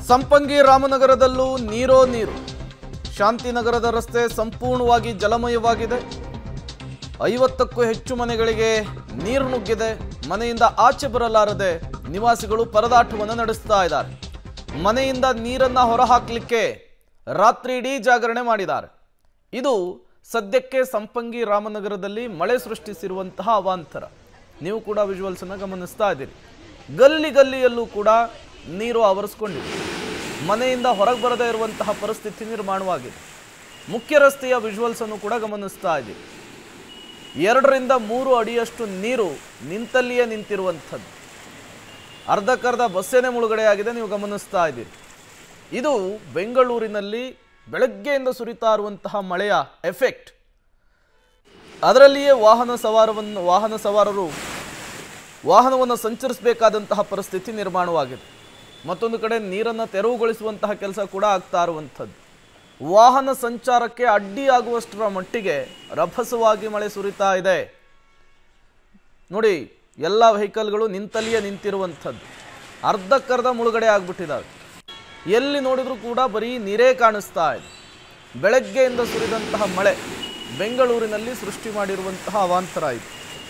ಸಂಪಂಗಿ ರಾಮನಗರದಲ್ಲೂ ನೀರೋ ನೀರು ಶಾಂತಿನಗರದ ರಸ್ತೆ ಸಂಪೂರ್ಣವಾಗಿ ಜಲಮಯವಾಗಿದೆ ಐವತ್ತಕ್ಕೂ ಹೆಚ್ಚು ಮನೆಗಳಿಗೆ ನೀರು ನುಗ್ಗಿದೆ ಮನೆಯಿಂದ ಆಚೆ ಬರಲಾರದೆ ನಿವಾಸಿಗಳು ಪರದಾಟವನ್ನು ನಡೆಸ್ತಾ ಇದ್ದಾರೆ ಮನೆಯಿಂದ ನೀರನ್ನ ಹೊರಹಾಕಲಿಕ್ಕೆ ರಾತ್ರಿ ಇಡೀ ಜಾಗರಣೆ ಮಾಡಿದ್ದಾರೆ ಇದು ಸದ್ಯಕ್ಕೆ ಸಂಪಂಗಿ ರಾಮನಗರದಲ್ಲಿ ಮಳೆ ಸೃಷ್ಟಿಸಿರುವಂತಹ ಅವಾಂತರ ನೀವು ಕೂಡ ವಿಜುವಲ್ಸ್ ಅನ್ನು ಗಮನಿಸ್ತಾ ಇದ್ದೀರಿ ಗಲ್ಲಿ ಗಲ್ಲಿಯಲ್ಲೂ ಕೂಡ ನೀರು ಆವರಿಸ್ಕೊಂಡಿದೆ ಮನೆಯಿಂದ ಹೊರಗೆ ಬರದೇ ಇರುವಂತಹ ಪರಿಸ್ಥಿತಿ ನಿರ್ಮಾಣವಾಗಿದೆ ಮುಖ್ಯ ರಸ್ತೆಯ ವಿಜುವಲ್ಸ್ ಅನ್ನು ಕೂಡ ಗಮನಿಸ್ತಾ ಇದ್ದೀವಿ ಎರಡರಿಂದ ಮೂರು ಅಡಿಯಷ್ಟು ನೀರು ನಿಂತಲ್ಲಿಯೇ ನಿಂತಿರುವಂಥದ್ದು ಅರ್ಧಕ್ಕರ್ಧ ಬಸ್ಸೇನೆ ಮುಳುಗಡೆಯಾಗಿದೆ ನೀವು ಗಮನಿಸ್ತಾ ಇದ್ದೀರಿ ಇದು ಬೆಂಗಳೂರಿನಲ್ಲಿ ಬೆಳಗ್ಗೆಯಿಂದ ಸುರಿತಾ ಇರುವಂತಹ ಮಳೆಯ ಎಫೆಕ್ಟ್ ಅದರಲ್ಲಿಯೇ ವಾಹನ ಸವಾರವನ್ನು ವಾಹನ ಸವಾರರು ವಾಹನವನ್ನು ಸಂಚರಿಸಬೇಕಾದಂತಹ ಪರಿಸ್ಥಿತಿ ನಿರ್ಮಾಣವಾಗಿದೆ ಮತ್ತೊಂದು ಕಡೆ ನೀರನ್ನು ತೆರವುಗೊಳಿಸುವಂತಹ ಕೆಲಸ ಕೂಡ ಆಗ್ತಾ ಇರುವಂಥದ್ದು ವಾಹನ ಸಂಚಾರಕ್ಕೆ ಅಡ್ಡಿಯಾಗುವಷ್ಟರ ಮಟ್ಟಿಗೆ ರಭಸವಾಗಿ ಮಳೆ ಸುರಿತಾ ಇದೆ ನೋಡಿ ಎಲ್ಲ ವೆಹಿಕಲ್ಗಳು ನಿಂತಲ್ಲಿಯೇ ನಿಂತಿರುವಂಥದ್ದು ಅರ್ಧಕ್ಕರ್ಧ ಮುಳುಗಡೆ ಆಗ್ಬಿಟ್ಟಿದ್ದಾವೆ ಎಲ್ಲಿ ನೋಡಿದ್ರೂ ಕೂಡ ಬರೀ ನೀರೇ ಕಾಣಿಸ್ತಾ ಇದೆ ಬೆಳಗ್ಗೆಯಿಂದ ಸುರಿದಂತಹ ಮಳೆ ಬೆಂಗಳೂರಿನಲ್ಲಿ ಸೃಷ್ಟಿ ಮಾಡಿರುವಂತಹ ಅವಾಂತರ ಇದು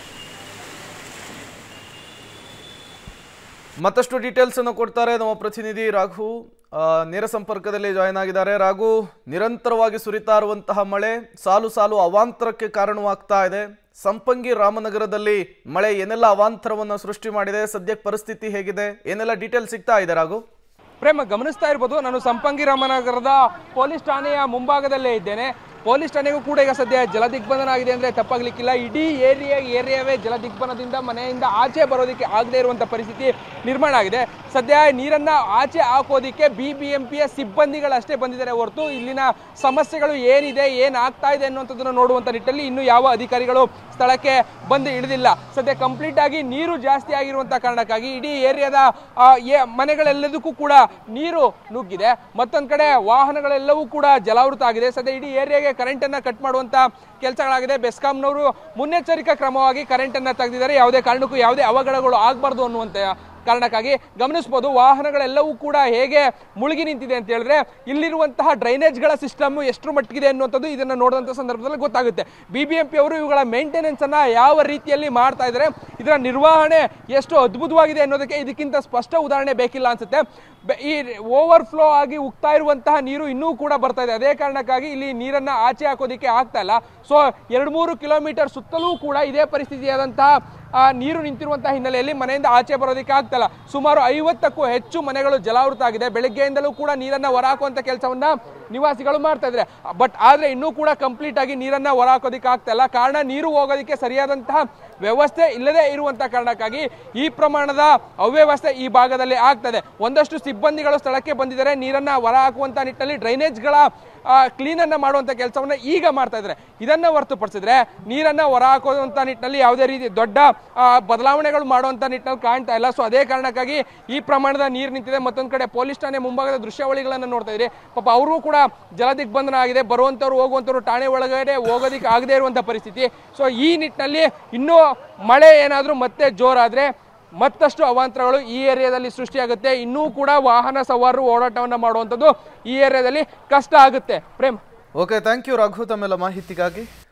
ಮತ್ತಷ್ಟು ಡೀಟೇಲ್ಸ್ ಅನ್ನು ಕೊಡ್ತಾರೆ ನಮ್ಮ ಪ್ರತಿನಿಧಿ ರಾಘು ಆ, ನೇರ ಸಂಪರ್ಕದಲ್ಲಿ ಜಾಯ್ನ್ ಆಗಿದ್ದಾರೆ ರಾಘು ನಿರಂತರವಾಗಿ ಸುರಿತಾ ಇರುವಂತಹ ಮಳೆ ಸಾಲು ಸಾಲು ಅವಾಂತರಕ್ಕೆ ಕಾರಣವಾಗ್ತಾ ಇದೆ ಸಂಪಂಗಿ ರಾಮನಗರದಲ್ಲಿ ಮಳೆ ಏನೆಲ್ಲ ಅವಾಂತರವನ್ನ ಸೃಷ್ಟಿ ಮಾಡಿದೆ ಸದ್ಯಕ್ಕೆ ಪರಿಸ್ಥಿತಿ ಹೇಗಿದೆ ಏನೆಲ್ಲ ಡೀಟೇಲ್ ಸಿಗ್ತಾ ಇದೆ ರಾಘು ಪ್ರೇಮ ಗಮನಿಸ್ತಾ ಇರ್ಬೋದು ನಾನು ಸಂಪಂಗಿ ರಾಮನಗರದ ಪೊಲೀಸ್ ಠಾಣೆಯ ಮುಂಭಾಗದಲ್ಲೇ ಇದ್ದೇನೆ ಪೊಲೀಸ್ ಠಾಣೆಗೂ ಕೂಡ ಈಗ ಸದ್ಯ ಜಲ ದಿಗ್ಬಂಧನ ಆಗಿದೆ ಅಂದ್ರೆ ತಪ್ಪಾಗ್ಲಿಕ್ಕಿಲ್ಲ ಇಡೀ ಏರಿಯಾ ಏರಿಯಾವೇ ಜಲ ದಿಗ್ಬಂಧನದಿಂದ ಮನೆಯಿಂದ ಆಚೆ ಬರೋದಕ್ಕೆ ಆಗದೇ ಇರುವಂತ ಪರಿಸ್ಥಿತಿ ನಿರ್ಮಾಣ ಆಗಿದೆ ಸದ್ಯ ನೀರನ್ನ ಆಚೆ ಹಾಕೋದಿಕ್ಕೆ ಬಿ ಬಿ ಎಂ ಪಿಯ ಸಿಬ್ಬಂದಿಗಳಷ್ಟೇ ಬಂದಿದ್ದಾರೆ ಹೊರತು ಇಲ್ಲಿನ ಸಮಸ್ಯೆಗಳು ಏನಿದೆ ಏನಾಗ್ತಾ ಇದೆ ಅನ್ನುವಂಥದ್ದನ್ನು ನೋಡುವಂತ ನಿಟ್ಟಲ್ಲಿ ಇನ್ನು ಯಾವ ಅಧಿಕಾರಿಗಳು ಸ್ಥಳಕ್ಕೆ ಬಂದು ಇಳಿದಿಲ್ಲ ಸದ್ಯ ಕಂಪ್ಲೀಟ್ ಆಗಿ ನೀರು ಜಾಸ್ತಿ ಆಗಿರುವಂತ ಕಾರಣಕ್ಕಾಗಿ ಇಡೀ ಏರಿಯಾದ ಆ, ಏ- ಮನೆಗಳೆಲ್ಲದಕ್ಕೂ ಕೂಡ ನೀರು ನುಗ್ಗಿದೆ ಮತ್ತೊಂದ್ ಕಡೆ ವಾಹನಗಳೆಲ್ಲವೂ ಕೂಡ ಜಲಾವೃತ ಆಗಿದೆ ಸದ್ಯ ಇಡೀ ಏರಿಯಾಗೆ ಕರೆಂಟ್ ಅನ್ನ ಕಟ್ ಮಾಡುವಂತ ಕೆಲಸಗಳಾಗಿದೆ ಬೆಸ್ಕಾಂನವರು ಮುನ್ನೆಚ್ಚರಿಕಾ ಕ್ರಮವಾಗಿ ಕರೆಂಟ್ ಅನ್ನ ತೆಗೆದಿದ್ದಾರೆ ಯಾವುದೇ ಕಾರಣಕ್ಕೂ ಯಾವುದೇ ಅವಘಡಗಳು ಆಗಬಾರ್ದು ಅನ್ನುವಂತ ಕಾರಣಕ್ಕಾಗಿ ಗಮನಿಸಬಹುದು ವಾಹನಗಳೆಲ್ಲವೂ ಕೂಡ ಹೇಗೆ ಮುಳುಗಿ ನಿಂತಿದೆ ಅಂತ ಹೇಳಿದ್ರೆ ಇಲ್ಲಿರುವಂತಹ ಡ್ರೈನೇಜ್ಗಳ ಸಿಸ್ಟಮ್ ಎಷ್ಟು ಮಟ್ಟಿಗಿದೆ ಅನ್ನುವಂಥದ್ದು ಇದನ್ನ ನೋಡಿದಂಥ ಸಂದರ್ಭದಲ್ಲಿ ಗೊತ್ತಾಗುತ್ತೆ ಬಿ ಬಿ ಎಂ ಪಿ ಅವರು ಇವುಗಳ ಮೇಂಟೆನೆನ್ಸ್ ಅನ್ನ ಯಾವ ರೀತಿಯಲ್ಲಿ ಮಾಡ್ತಾ ಇದ್ದಾರೆ ಇದರ ನಿರ್ವಹಣೆ ಎಷ್ಟು ಅದ್ಭುತವಾಗಿದೆ ಅನ್ನೋದಕ್ಕೆ ಇದಕ್ಕಿಂತ ಸ್ಪಷ್ಟ ಉದಾಹರಣೆ ಬೇಕಿಲ್ಲ ಅನ್ಸುತ್ತೆ ಬೆ- ಈ ಓವರ್ ಫ್ಲೋ ಆಗಿ ಉಗ್ತಾ ಇರುವಂತಹ ನೀರು ಇನ್ನೂ ಕೂಡ ಬರ್ತಾ ಇದೆ ಅದೇ ಕಾರಣಕ್ಕಾಗಿ ಇಲ್ಲಿ ನೀರನ್ನ ಆಚೆ ಹಾಕೋದಿಕ್ಕೆ ಆಗ್ತಾ ಇಲ್ಲ ಸೊ ಎರಡು ಮೂರು ಕಿಲೋಮೀಟರ್ ಸುತ್ತಲೂ ಕೂಡ ಇದೇ ಪರಿಸ್ಥಿತಿಯಾದಂತಹ ಆ, ನೀರು ನಿಂತಿರುವಂತಹ ಹಿನ್ನೆಲೆಯಲ್ಲಿ ಮನೆಯಿಂದ ಆಚೆ ಬರೋದಕ್ಕೆ ಆಗ್ತಲ್ಲ ಸುಮಾರು ಐವತ್ತಕ್ಕೂ ಹೆಚ್ಚು ಮನೆಗಳು ಜಲಾವೃತ ಆಗಿದೆ ಬೆಳಗ್ಗೆಯಿಂದಲೂ ಕೂಡ ನೀರನ್ನ ಹೊರಹಾಕುವಂತ ಕೆಲಸವನ್ನ ನಿವಾಸಿಗಳು ಮಾಡ್ತಾ ಇದ್ದಾರೆ ಬಟ್ ಆದ್ರೆ ಇನ್ನೂ ಕೂಡ ಕಂಪ್ಲೀಟ್ ಆಗಿ ನೀರನ್ನ ಹೊರಹಾಕೋದಿಕ್ಕೆ ಆಗ್ತಾ ಇಲ್ಲ ಕಾರಣ ನೀರು ಹೋಗೋದಕ್ಕೆ ಸರಿಯಾದಂತಹ ವ್ಯವಸ್ಥೆ ಇಲ್ಲದೆ ಇರುವಂತಹ ಕಾರಣಕ್ಕಾಗಿ ಈ ಪ್ರಮಾಣದ ಅವ್ಯವಸ್ಥೆ ಈ ಭಾಗದಲ್ಲಿ ಆಗ್ತದೆ ಒಂದಷ್ಟು ಸಿಬ್ಬಂದಿಗಳು ಸ್ಥಳಕ್ಕೆ ಬಂದಿದ್ದಾರೆ ನೀರನ್ನ ಹೊರ ಹಾಕುವಂತ ನಿಟ್ಟಿನಲ್ಲಿ ಡ್ರೈನೇಜ್ಗಳ ಕ್ಲೀನ್ ಅನ್ನ ಮಾಡುವಂತ ಕೆಲಸವನ್ನ ಈಗ ಮಾಡ್ತಾ ಇದ್ದಾರೆ ಇದನ್ನ ಹೊರತುಪಡಿಸಿದ್ರೆ ನೀರನ್ನ ಹೊರ ಹಾಕುವಂತ ನಿಟ್ಟಿನಲ್ಲಿ ಯಾವುದೇ ರೀತಿ ದೊಡ್ಡ ಆ, ಬದಲಾವಣೆಗಳು ಮಾಡುವಂತ ನಿಟ್ಟಿನಲ್ಲಿ ಕಾಣ್ತಾ ಇಲ್ಲ ಸೊ ಅದೇ ಕಾರಣಕ್ಕಾಗಿ ಈ ಪ್ರಮಾಣದ ನೀರು ನಿಂತಿದೆ ಮತ್ತೊಂದು ಕಡೆ ಪೊಲೀಸ್ ಠಾಣೆ ಮುಂಭಾಗದ ದೃಶ್ಯಾವಳಿಗಳನ್ನ ನೋಡ್ತಾ ಇದ್ರಿ ಪಾಪ ಅವರು ಕೂಡ ಜಲ ದಿಗ್ಬಂಧನ ಆಗಿದೆ ಬರುವಂತವ್ರು ಹೋಗುವಂತವ್ರು ಠಾಣೆ ಒಳಗಡೆ ಹೋಗೋದಿಕ್ಕೆ ಆಗದೇ ಇರುವಂತ ಪರಿಸ್ಥಿತಿ ಸೊ ಈ ನಿಟ್ಟಿನಲ್ಲಿ ಇನ್ನೂ ಮಳೆ ಏನಾದರೂ ಮತ್ತೆ ಜೋರಾದ್ರೆ ಮತ್ತಷ್ಟು ಅವಾಂತರಗಳು ಈ ಏರಿಯಾದಲ್ಲಿ ಸೃಷ್ಟಿಯಾಗುತ್ತೆ ಇನ್ನೂ ಕೂಡ ವಾಹನ ಸವಾರರು ಓಡಾಟವನ್ನು ಮಾಡುವಂಥದ್ದು ಈ ಏರಿಯಾದಲ್ಲಿ ಕಷ್ಟ ಆಗುತ್ತೆ Prem okay thank you Raghu ತಮ್ಮೆಲ್ಲ ಮಾಹಿತಿಗಾಗಿ